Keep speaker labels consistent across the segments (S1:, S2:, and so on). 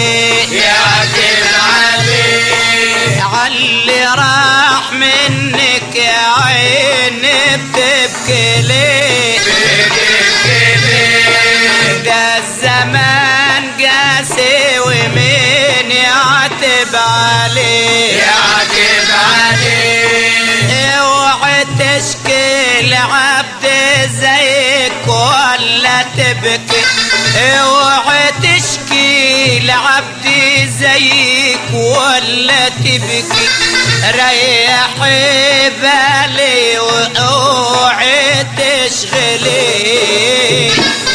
S1: عليه
S2: يعتب عليه
S1: علي راح منك يا عيني بتبكي ليه
S2: بتبكي ليه
S1: ده الزمان قاسي ومين يعتب عليه
S2: يعتب عليه
S1: اوعي تشكي لعبد زيك ولا تبكي اوعي تشكي لعبد زيك ولا تبكي ريحي بالي واوعي تشغلي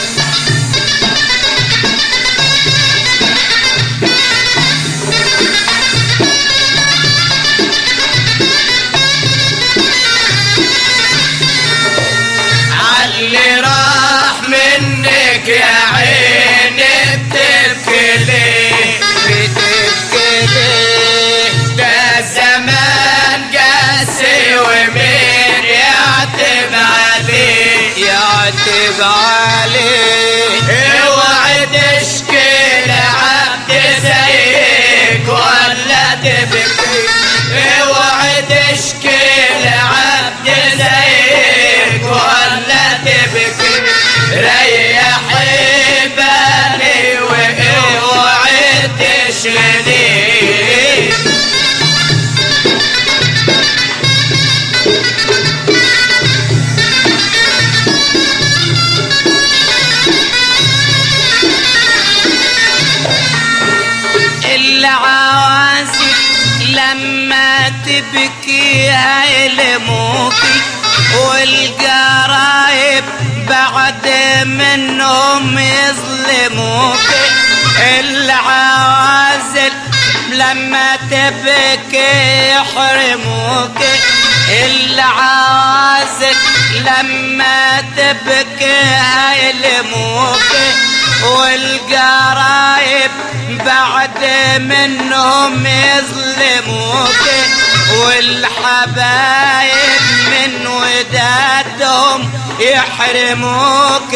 S2: علي راح منك يا عيني بتبكي ليه
S1: بتبكي ليه
S2: ده زمان قاسي ومين يعتب عليه
S1: يعتب عليه
S2: اوعي تشكي لعبد زيك ولا تبكي اوعي تشكي لعبد زيك ولا تبكي ريحي بالي واوعي تشغلي
S1: العوازل لما تبكي هيلموكي والقرايب بعد منهم يظلموكي العوازل لما تبكي يحرموكي العوازل لما تبكي هيلموكي والقرايب بعد منهم يظلموك والحبايب من ودادهم يحرموك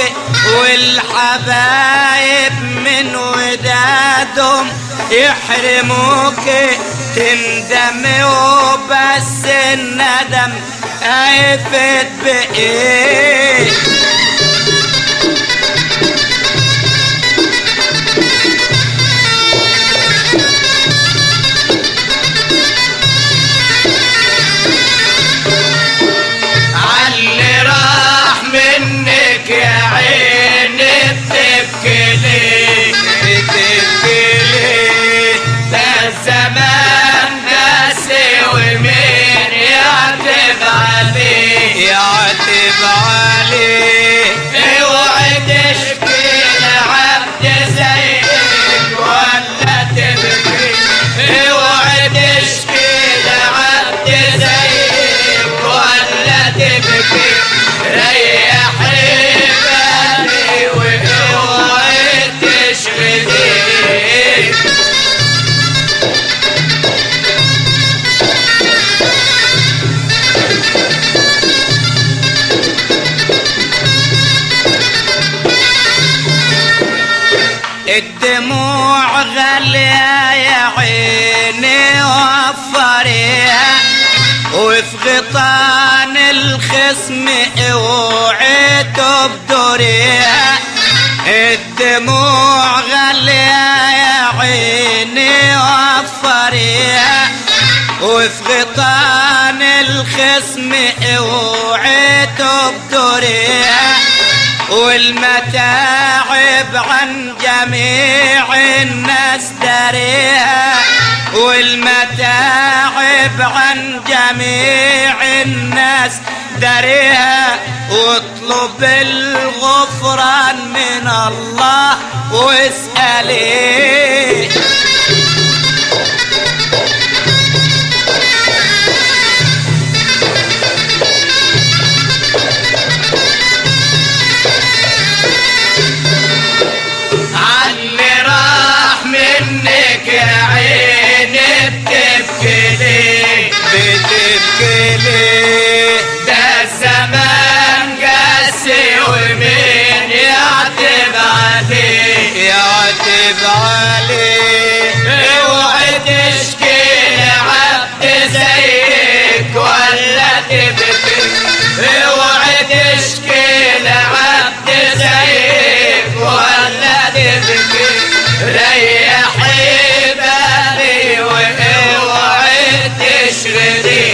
S1: والحبايب من ودادهم يحرموك تندم وبس الندم هيفت بإيه
S2: علي راح منك يا عيني بتبكي ليه
S1: بتبكي ليه
S2: ده الزمان قاسي ومين يعتب عليه
S1: يعتب عليه
S2: اوعي تشكي لعبد زيك ولا تبكي اوعي تشكي لعبد زيك ولا تبكي ريحي بالي واوعي تشغلي
S1: الدموع غالية يا عيني وفريها وفي غطان الخصم اوعي تبدريها الدموع غالية يا عيني وفريها وفي غطان الخصم اوعي تبدريها والمتاعب عن جميع الناس داريها والمتاعب عن جميع الناس داريها واطلب الغفران من الله واسأليه
S2: علي راح منك يا عيني بتبكي ليه
S1: بتبكي ليه
S2: ده الزمان قاسي ومين يعتب عليه
S1: يعتب يعتب عليه
S2: اوعي تشكي لعبد زيك ولا تبكي اوعي تشكي لعبد زيك ولا تبكي ريحي بالي واوعي تشغلي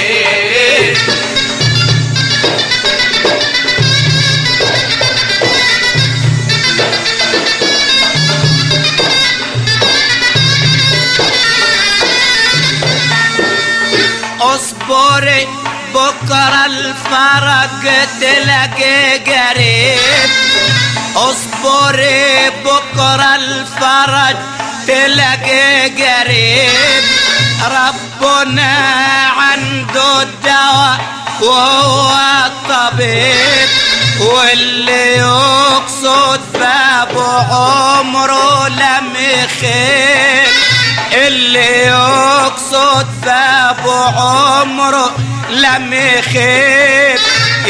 S1: اصبري بكرة الفرج تلاقي قريب اصبري بكرة الفرج تلاقي قريب ربنا عنده الدواء وهو الطبيب واللي يقصد بابه عمره لم يخيب اللي يقصد بابه عمره لم يخيب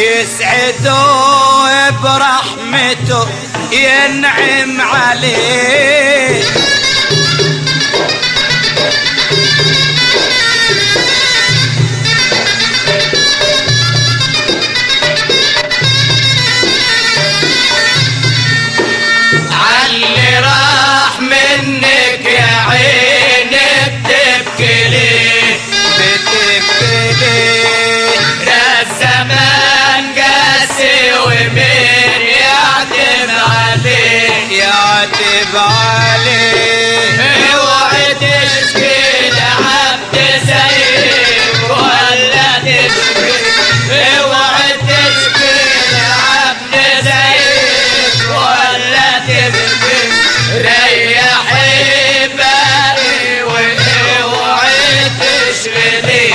S1: يسعده برحمته ينعم عليه
S2: علي راح منك يا عيني بتبكي ليه
S1: بتبكي ليه
S2: ده الزمان قاسي ومين يعتب عليه
S1: يعتب عليه
S2: اوعي تشكي لعبد زيك ولا تشكي اوعي تشكي لعبد زيك ولا تبكي ريحي بالي واوعي تشغلي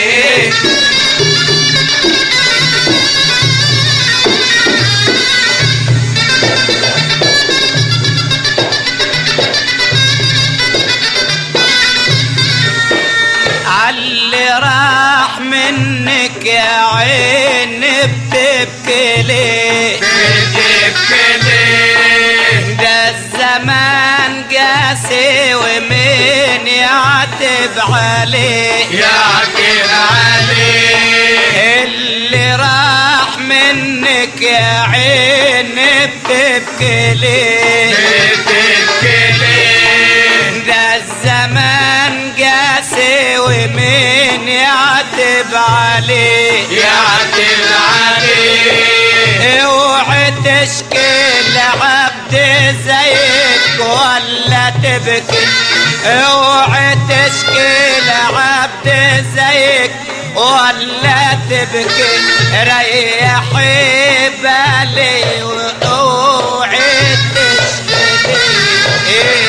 S1: علي راح منك يا عين بتبكي ليه
S2: بتبكي ليه
S1: ده الزمان قاسي ومين يعتب عليه
S2: يعكر عليه
S1: اللي راح منك يا عين بتبكي ليه
S2: بتبكي ليه
S1: ده الزمان قاسي ومين يعتب عليه
S2: يعكر عليه
S1: اوعي تشكي لعبد زيك ولا تبكي اوعي تشكي لعبد زيك ولا تبكي ريحي بالي واوعي تشكي